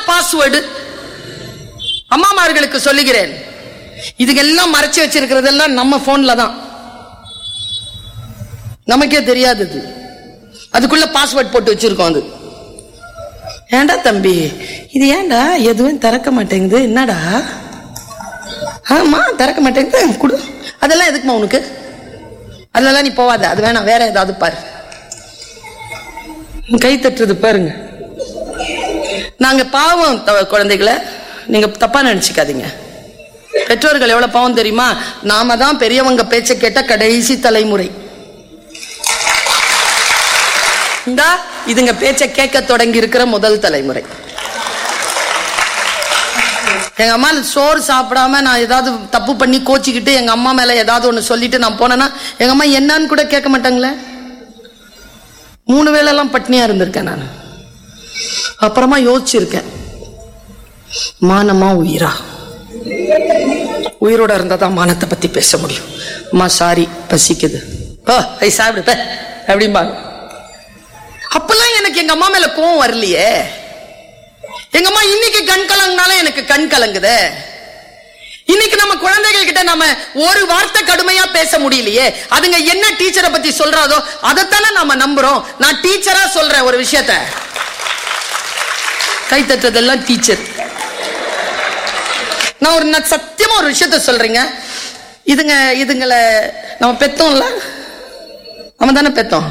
password அம்மாமார்களுக்கு சொல்லுகிறேன் இதுக்கெல்லாம் மறைச்சு வச்சிருக்கிறதெல்லாம் நம்ம போன்ல தான் நமக்கே தெரியாதது அதுக்குள்ள பாஸ்வேர்ட் போட்டு வச்சிருக்கோம் அது ஏன்டா தம்பி இது ஏன்டா எதுவும் திறக்க மாட்டேங்குது என்னடா ஆமா திறக்க மாட்டேங்குது கொடு அதெல்லாம் எதுக்குமா உனக்கு அதெல்லாம் நீ போவாத அது வேணாம் வேற ஏதாவது பாரு கை தட்டுறது பாருங்க நாங்க பாவம் த- குழந்தைகளை நீங்க தப்பா நினைச்சுக்காதீங்க பெற்றோர்கள் எவ்வளவு பாவம் தெரியுமா நாம தான் பெரியவங்க பேச்ச கேட்ட கடைசி தலைமுறை இந்தா இதுங்க பேச்ச கேட்க தொடங்கி இருக்கிற முதல் தலைமுறை எங்க அம்மா சோறு சாப்பிடாம நான் ஏதாவது தப்பு பண்ணி கோச்சிக்கிட்டு எங்க அம்மா மேல ஏதாவது ஒண்ணு சொல்லிட்டு நான் போனேன்னா எங்க அம்மா என்னன்னு கூட கேட்க மாட்டாங்களே மூணு வேளை எல்லாம் பட்னியா இருந்திருக்கேன் நான் அப்புறமா யோசிச்சிருக்கேன் மானமா உயிரா உயிரோட இருந்தா தான் மானத்தை பத்தி பேச முடியும் அம்மா சாரி பசிக்குது ஓ ஐ சாப்பிடு பே அப்படிம்பாங்க அப்பெல்லாம் எனக்கு எங்க அம்மா மேல கோவம் வரலையே எங்க அம்மா இன்னைக்கு கண் கலங்கினால எனக்கு கண் கலங்குதே இன்னைக்கு நம்ம குழந்தைகள் கிட்ட நம்ம ஒரு வார்த்தை கடுமையா பேச முடியலையே அதுங்க என்ன டீச்சரை பத்தி சொல்றாதோ அதைத்தானே நாம நம்புறோம் நான் டீச்சரா சொல்றேன் ஒரு விஷயத்த கை தட்டுறதெல்லாம் டீச்சர் நான் ஒரு நான் சத்தியமா ஒரு விஷயத்த சொல்றேங்க இதுங்க இதுங்களை நம்ம பெத்தோம்ல நம்ம தானே பெத்தோம்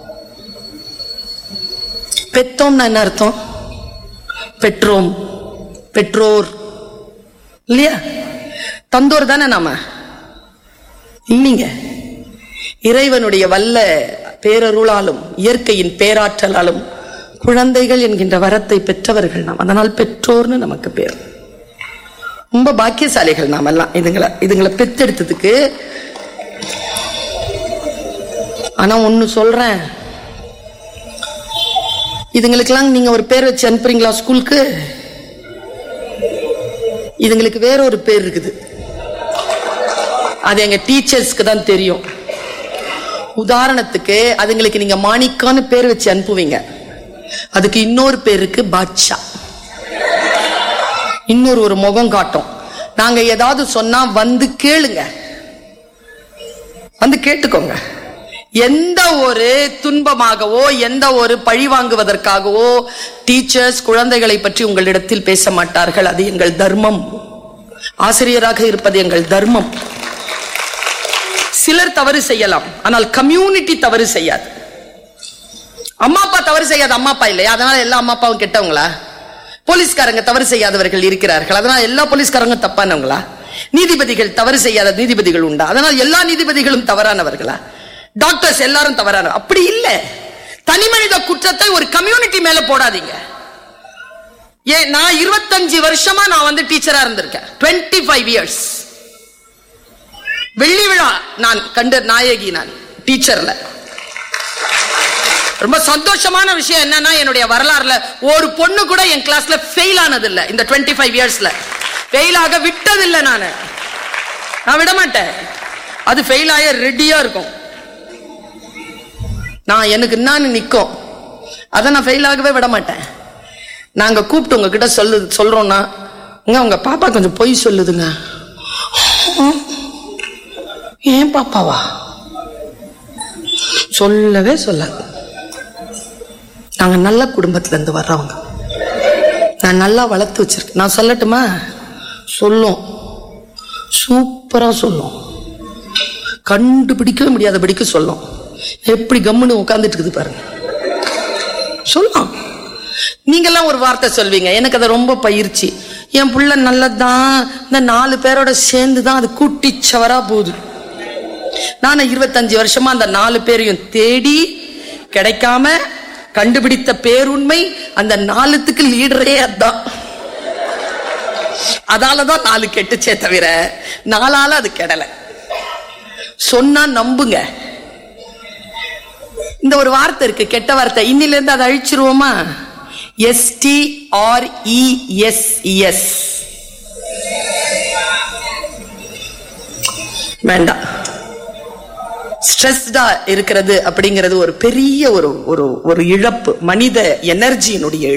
பெத்தோம்னா என்ன அர்த்தம் பெற்றோம் பெற்றோர் இல்லையா தந்தோர் தானே நாம இல்லைங்க இறைவனுடைய வல்ல பேரருளாலும் இயற்கையின் பேராற்றலாலும் குழந்தைகள் என்கின்ற வரத்தை பெற்றவர்கள் நாம் அதனால் பெற்றோர்னு நமக்கு பேர் ரொம்ப பாக்கியசாலிகள் நாம எல்லாம் இதுங்களை இதுங்களை பெத்தெடுத்ததுக்கு ஆனா ஒண்ணு சொல்றேன் இதுங்களுக்கெல்லாம் நீங்க ஒரு பேர் வச்சு அனுப்புறீங்களா ஸ்கூலுக்கு இதுங்களுக்கு வேற ஒரு பேர் இருக்குது அது எங்க டீச்சர்ஸ்க்கு தான் தெரியும் உதாரணத்துக்கு அதுங்களுக்கு நீங்க மாணிக்கான்னு பேர் வச்சு அனுப்புவீங்க அதுக்கு இன்னொரு பேர் இருக்கு பாட்ஷா இன்னொரு ஒரு முகம் காட்டும் நாங்க ஏதாவது சொன்னா வந்து கேளுங்க வந்து கேட்டுக்கோங்க எந்த ஒரு துன்பமாகவோ எந்த ஒரு பழி வாங்குவதற்காகவோ டீச்சர்ஸ் குழந்தைகளை பற்றி உங்களிடத்தில் பேச மாட்டார்கள் அது எங்கள் தர்மம் ஆசிரியராக இருப்பது எங்கள் தர்மம் சிலர் தவறு செய்யலாம் ஆனால் கம்யூனிட்டி தவறு செய்யாது அம்மா அப்பா தவறு செய்யாத அம்மா அப்பா இல்லையா அதனால எல்லா அம்மா அப்பாவும் கெட்டவங்களா போலீஸ்காரங்க தவறு செய்யாதவர்கள் இருக்கிறார்கள் அதனால எல்லா போலீஸ்காரங்க தப்பானவங்களா நீதிபதிகள் தவறு செய்யாத நீதிபதிகள் உண்டா அதனால் எல்லா நீதிபதிகளும் தவறானவர்களா டாக்டர்ஸ் எல்லாரும் தவறான அப்படி இல்ல தனி மனித குற்றத்தை ஒரு கம்யூனிட்டி மேல போடாதீங்க ஏன் நான் இருபத்தஞ்சு வருஷமா நான் வந்து டீச்சரா இருந்திருக்கேன் 25 ஃபைவ் இயர்ஸ் வெள்ளி விழா நான் கண்ட நாயகி நான் டீச்சர்ல ரொம்ப சந்தோஷமான விஷயம் என்னன்னா என்னுடைய வரலாறுல ஒரு பொண்ணு கூட என் கிளாஸ்ல ஃபெயில் ஆனது இல்ல இந்த 25 ஃபைவ் இயர்ஸ்ல ஃபெயில் ஆக விட்டது இல்ல நானு நான் விட மாட்டேன் அது ஃபெயில் ஆக ரெடியா இருக்கும் நான் எனக்கு என்னன்னு நிக்கும் அதை நான் ஃபெயில் ஆகவே விட மாட்டேன் நாங்க கூப்பிட்டு உங்ககிட்ட சொல்லு சொல்றோம்னா இங்க உங்க பாப்பா கொஞ்சம் பொய் சொல்லுதுங்க ஏன் பாப்பாவா சொல்லவே சொல்லாது நாங்க நல்ல குடும்பத்துல இருந்து வர்றவங்க நான் நல்லா வளர்த்து வச்சிருக்கேன் நான் சொல்லட்டுமா சொல்லும் சூப்பரா சொல்லும் கண்டுபிடிக்கவே முடியாதபடிக்கு சொல்லும் எப்படி கம்முன்னு உட்கார்ந்துட்டு இருக்குது பாருங்க சொல்லும் நீங்கெல்லாம் ஒரு வார்த்தை சொல்வீங்க எனக்கு அது ரொம்ப பயிற்சி என் புள்ள நல்லதுதான் இந்த நாலு பேரோட சேர்ந்து தான் அது கூட்டிச்சவரா போகுது நான் இருபத்தஞ்சு வருஷமா அந்த நாலு பேரையும் தேடி கிடைக்காம கண்டுபிடித்த பேருண்மை அந்த நாலுத்துக்கு லீடரே அதான் அதாலதான் நாலு கெட்டுச்சே தவிர நாலால அது கெடல சொன்னா நம்புங்க இந்த ஒரு வார்த்தை இருக்கு கெட்ட வார்த்தை இன்னில இருந்து அதை அழிச்சிருவோமா S T R S S வேண்டாம் ஸ்ட்ரெஸ்டா இருக்கிறது அப்படிங்கிறது ஒரு பெரிய ஒரு ஒரு ஒரு இழப்பு மனித எனர்ஜியினுடைய